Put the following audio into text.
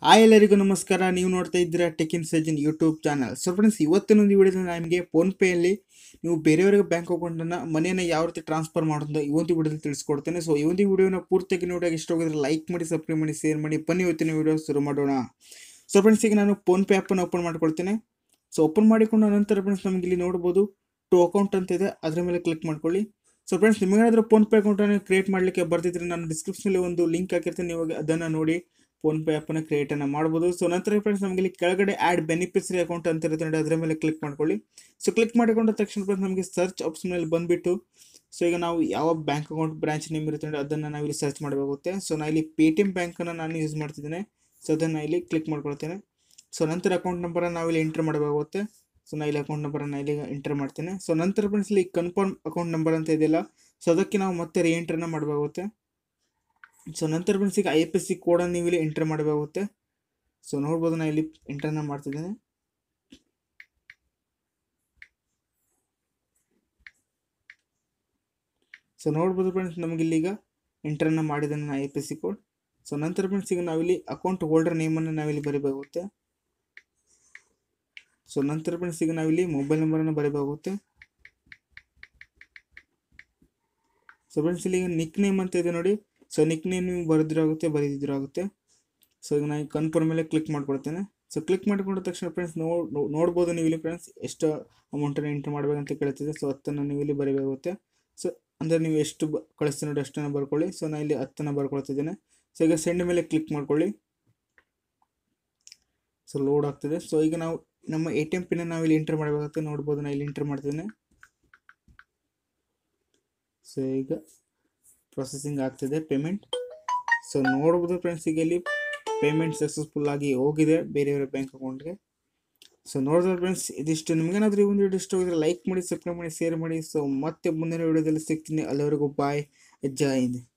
hi ಎಲ್ಲರಿಗೂ ನಮಸ್ಕಾರ ನೀವು ನೋಡ್ತಾ ಇದ್ದೀರಾ tech in Sajan YouTube channel so friends ಇವತ್ತಿನ ಒಂದು ವಿಡಿಯೋದಲ್ಲಿ ನಾನು ನಿಮಗೆ ಫೋನ್ಪೇಯಲ್ಲಿ ನೀವು ಬೇರೆಯವರಿಗೆ ಬ್ಯಾಂಕ್ ಅಕೌಂಟನ್ನು ಮನೆಯನ್ನು ಯಾವ ರೀತಿ ಟ್ರಾನ್ಸ್ಫರ್ ಮಾಡೋದು ಈ ಒಂದು ವಿಡಿಯೋದಲ್ಲಿ ತಿಳಿಸ್ಕೊಡ್ತೇನೆ ಸೊ ಈ ಒಂದು ವಿಡಿಯೋನ ಪೂರ್ತಿಯಾಗಿ ನೋಡೋಕೆ ಇಷ್ಟ ಹೋಗಿದ್ರೆ ಲೈಕ್ ಮಾಡಿ ಸಬ್ಸ್ಕ್ರೈಬ್ ಮಾಡಿ ಶೇರ್ ಮಾಡಿ ಬನ್ನಿ ಇವತ್ತಿನ ವಿಡಿಯೋ ಶುರು ಮಾಡೋಣ ಸೊ ಫ್ರೆಂಡ್ಸ್ ಈಗ ನಾನು ಫೋನ್ಪೇ ಆ್ಯಪನ್ನು ಓಪನ್ ಮಾಡ್ಕೊಳ್ತೇನೆ ಸೊ ಓಪನ್ ಮಾಡಿಕೊಂಡ ನಂತರ ಫ್ರೆಂಡ್ಸ್ ನಮಗೆ ಇಲ್ಲಿ ನೋಡ್ಬೋದು ಟು ಅಕೌಂಟ್ ಅಂತ ಇದೆ ಅದರ ಮೇಲೆ ಕ್ಲಿಕ್ ಮಾಡ್ಕೊಳ್ಳಿ ಸೊ ಫ್ರೆಂಡ್ಸ್ ನಿಮಗೇನಾದರೂ ಫೋನ್ಪೇ ಅಕೌಂಟನ್ನು ಕ್ರಿಯೇಟ್ ಮಾಡಲಿಕ್ಕೆ ಬರ್ತಿದ್ರೆ ನಾನು ಡಿಸ್ಕ್ರಿಪ್ಷನಲ್ಲಿ ಒಂದು ಲಿಂಕ್ ಹಾಕಿರ್ತೀನಿ ನೀವು ಅದನ್ನು ನೋಡಿ ಫೋನ್ಪೇ ಆ್ಯಪನ್ನು ಕ್ರಿಯೇಟನ್ನು ಮಾಡ್ಬೋದು ಸೊ ನಂತರ ಫ್ರೆಂಡ್ಸ್ ನಮಗೆ ಇಲ್ಲಿ ಕೆಳಗಡೆ ಆ್ಯಡ್ ಬೆನಿಫಿಟ್ಸರಿ ಅಕೌಂಟ್ ಅಂತ ಇರುತ್ತೆ ನೋಡಿ ಅದರ ಮೇಲೆ ಕ್ಲಿಕ್ ಮಾಡ್ಕೊಳ್ಳಿ ಸೊ ಕ್ಲಿಕ್ ಮಾಡಿಕೊಂಡ ತಕ್ಷಣ ಫ್ರೆಂಡ್ಸ್ ನಮಗೆ ಸರ್ಚ್ ಆಪ್ಷನಲ್ಲಿ ಬಂದುಬಿಟ್ಟು ಸೊ ಈಗ ನಾವು ಯಾವ ಬ್ಯಾಂಕ್ ಅಕೌಂಟ್ ಬ್ರಾಂಚ್ ನೇಮ್ ಇರುತ್ತೆ ನೋಡಿ ಅದನ್ನು ನಾವು ಇಲ್ಲಿ ಸರ್ಚ್ ಮಾಡಬೇಕಾಗುತ್ತೆ ಸೊ ನಾನು ಇಲ್ಲಿ ಪೇ ಟಿ ಎಮ್ ಬ್ಯಾಂಕನ್ನು ನಾನು ಯೂಸ್ ಮಾಡ್ತಿದ್ದೇನೆ ಸೊ ಅದನ್ನು ಇಲ್ಲಿ ಕ್ಲಿಕ್ ಮಾಡ್ಕೊಳ್ತೇನೆ ಸೊ ನಂತರ ಅಕೌಂಟ್ ನಂಬರನ್ನು ನಾವು ಇಲ್ಲಿ ಎಂಟರ್ ಮಾಡಬೇಕಾಗುತ್ತೆ ಸೊ ನಾನು ಇಲ್ಲಿ ಅಕೌಂಟ್ ನಂಬರನ್ನು ಇಲ್ಲಿ ಎಂಟರ್ ಮಾಡ್ತೇನೆ ಸೊ ನಂತರ ಫ್ರೆಂಡ್ಸ್ ಇಲ್ಲಿ ಕನ್ಫರ್ಮ್ ಅಕೌಂಟ್ ನಂಬರ್ ಅಂತ ಇದೆಯಲ್ಲ ಸೊ ಅದಕ್ಕೆ ನಾವು ಮತ್ತೆ ರೀಎಂಟ್ರನ್ನ ಮಾಡಬೇಕಾಗುತ್ತೆ ಸೊ ನಂತರ ಫ್ರೆಂಡ್ಸ್ ಈಗ ಐ ಎಫ್ ಎಸ್ ಸಿ ಕೋಡನ್ನು ನೀವು ಇಲ್ಲಿ ಎಂಟರ್ ಮಾಡಬೇಕಾಗುತ್ತೆ ಸೊ ನೋಡ್ಬೋದು ನಾನು ಇಲ್ಲಿ ಎಂಟರ್ನ ಮಾಡ್ತಿದ್ದೇನೆ ಸೊ ನೋಡ್ಬೋದು ಫ್ರೆಂಡ್ಸ್ ನಮಗೆ ಇಲ್ಲಿಗ ಎಂಟರನ್ನು ಮಾಡಿದ್ದಾನೆ I F S C code so ನಂತರ ಫ್ರೆಂಡ್ಸ್ ಈಗ ನಾವಿಲ್ಲಿ ಅಕೌಂಟ್ ಹೋಲ್ಡರ್ ನೇಮನ್ನು ನಾವಿಲ್ಲಿ ಬರೀಬೇಕಾಗುತ್ತೆ ಸೊ ನಂತರ ಫ್ರೆಂಡ್ಸ್ ಈಗ ನಾವಿಲ್ಲಿ ಮೊಬೈಲ್ ನಂಬರನ್ನು ಬರೀಬೇಕಾಗುತ್ತೆ ಸೊ ಫ್ರೆಂಡ್ಸ್ ಇಲ್ಲಿ ನಿಕ್ ನೇಮ್ ಅಂತ ಇದೆ ನೋಡಿ ಸೊ ನಿಕ್ ನೇಮ್ ನೀವು ಬರೆದಿರೋ ಆಗುತ್ತೆ ಬರೆದಿದ್ರೂ ಆಗುತ್ತೆ ಸೊ ಈಗ ನಾನು ಕನ್ಫರ್ಮ್ ಮೇಲೆ ಕ್ಲಿಕ್ ಮಾಡ್ಕೊಳ್ತೇನೆ ಸೊ ಕ್ಲಿಕ್ ಮಾಡ್ಕೊಂಡ ತಕ್ಷಣ ಫ್ರೆಂಡ್ಸ್ ನೋಡ್ ನೋಡ್ಬೋದು ನೀವು ಇಲ್ಲಿ ಫ್ರೆಂಡ್ಸ್ ಎಷ್ಟು ಅಮೌಂಟನ್ನು ಎಂಟರ್ ಮಾಡಬೇಕಂತ ಕೇಳ್ತಿದೆ ಸೊ ಹತ್ತನ್ನು ನೀವು ಇಲ್ಲಿ ಬರೀಬೇಕಾಗುತ್ತೆ ಸೊ ಅಂದರೆ ನೀವು ಎಷ್ಟು ಬ ಕಳಿಸ್ತೀವಿ ನೋಡಿ ಅಷ್ಟನ್ನು ಬರ್ಕೊಳ್ಳಿ ಸೊ ನಾನು ಇಲ್ಲಿ ಹತ್ತನ್ನು ಬರ್ಕೊಳ್ತಿದ್ದೇನೆ ಸೊ ಈಗ ಸೆಂಡ್ ಮೇಲೆ ಕ್ಲಿಕ್ ಮಾಡ್ಕೊಳ್ಳಿ ಸೊ ಲೋಡ್ ಆಗ್ತಿದೆ ಸೊ ಈಗ ನಾವು ನಮ್ಮ ಎ ಟಿ ಎಮ್ ಪಿನ್ನ ನಾವು ಇಲ್ಲಿ ಎಂಟರ್ ಮಾಡಬೇಕಾಗುತ್ತೆ ನೋಡ್ಬೋದು ನಾನು ಇಲ್ಲಿ ಎಂಟರ್ ಮಾಡ್ತಿದ್ದೇನೆ ಸೊ ಈಗ ಪ್ರೊಸೆಸಿಂಗ್ ಆಗ್ತಿದೆ ಪೇಮೆಂಟ್ ಸೊ ನೋಡ್ಬೋದು ಫ್ರೆಂಡ್ಸ್ ಈಗ ಇಲ್ಲಿ ಪೇಮೆಂಟ್ ಸಕ್ಸಸ್ಫುಲ್ ಆಗಿ ಹೋಗಿದೆ ಬೇರೆಯವರ ಬ್ಯಾಂಕ್ ಅಕೌಂಟ್ಗೆ ಸೊ ನೋಡಿದ್ರೆ ಫ್ರೆಂಡ್ಸ್ ಇದಿಷ್ಟು ನಿಮಗೇನಾದ್ರೂ ಈ ಒಂದು ವಿಡಿಯೋ ಇಷ್ಟ ಹೋಗಿದ್ರೆ ಲೈಕ್ ಮಾಡಿ ಸಬ್ಸ್ಕ್ರೈಬ್ ಮಾಡಿ ಶೇರ್ ಮಾಡಿ ಸೊ ಮತ್ತೆ ಮುಂದಿನ ವಿಡಿಯೋದಲ್ಲಿ ಸಿಗ್ತೀನಿ ಅಲ್ಲಿವರೆಗೂ ಬಾಯ್ ಜೈ ಹಿಂದ್